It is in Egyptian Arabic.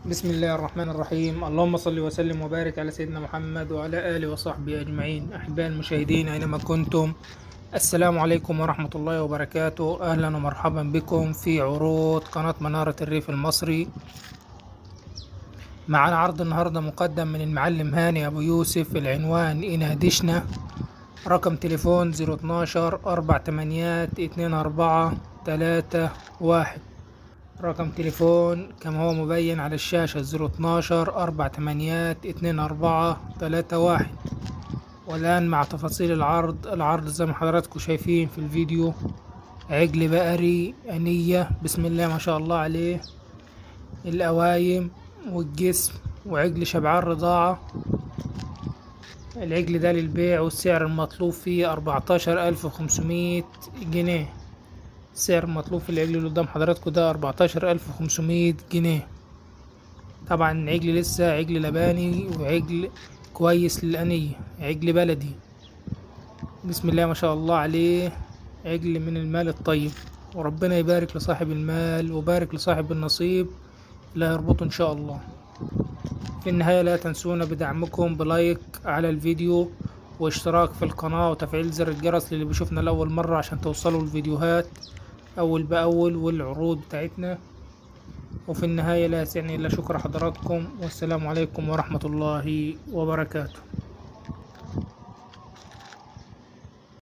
بسم الله الرحمن الرحيم اللهم صل وسلم وبارك على سيدنا محمد وعلى آله وصحبه أجمعين أحباء المشاهدين أينما كنتم السلام عليكم ورحمة الله وبركاته أهلا ومرحبا بكم في عروض قناة منارة الريف المصري معنا عرض النهاردة مقدم من المعلم هاني أبو يوسف العنوان إنادشنا رقم تليفون زيرو اتناشر أربع تمانيات اتنين أربعة تلاتة واحد رقم تليفون كما هو مبين على الشاشة زيرو اتناشر أربع تمانيات اتنين أربعة تلاتة واحد والآن مع تفاصيل العرض العرض زي ما حضراتكم شايفين في الفيديو عجل بقري أنية بسم الله ما شاء الله عليه القوايم والجسم وعجل شبعان رضاعة العجل ده للبيع والسعر المطلوب فيه أربعتاشر ألف وخمسمية جنيه السعر المطلوب في العجل اللي قدام حضراتكم ده أربعتاشر ألف وخمسمية جنيه طبعا العجل لسه عجل لباني وعجل كويس للأنية عجل بلدي بسم الله ما شاء الله عليه عجل من المال الطيب وربنا يبارك لصاحب المال وبارك لصاحب النصيب لا يربطه إن شاء الله في النهاية لا تنسونا بدعمكم بلايك على الفيديو واشتراك في القناة وتفعيل زر الجرس للي بيشوفنا لأول مرة عشان توصلوا الفيديوهات أول بأول والعروض بتاعتنا وفي النهاية لا يسعني إلا شكر حضراتكم والسلام عليكم ورحمة الله وبركاته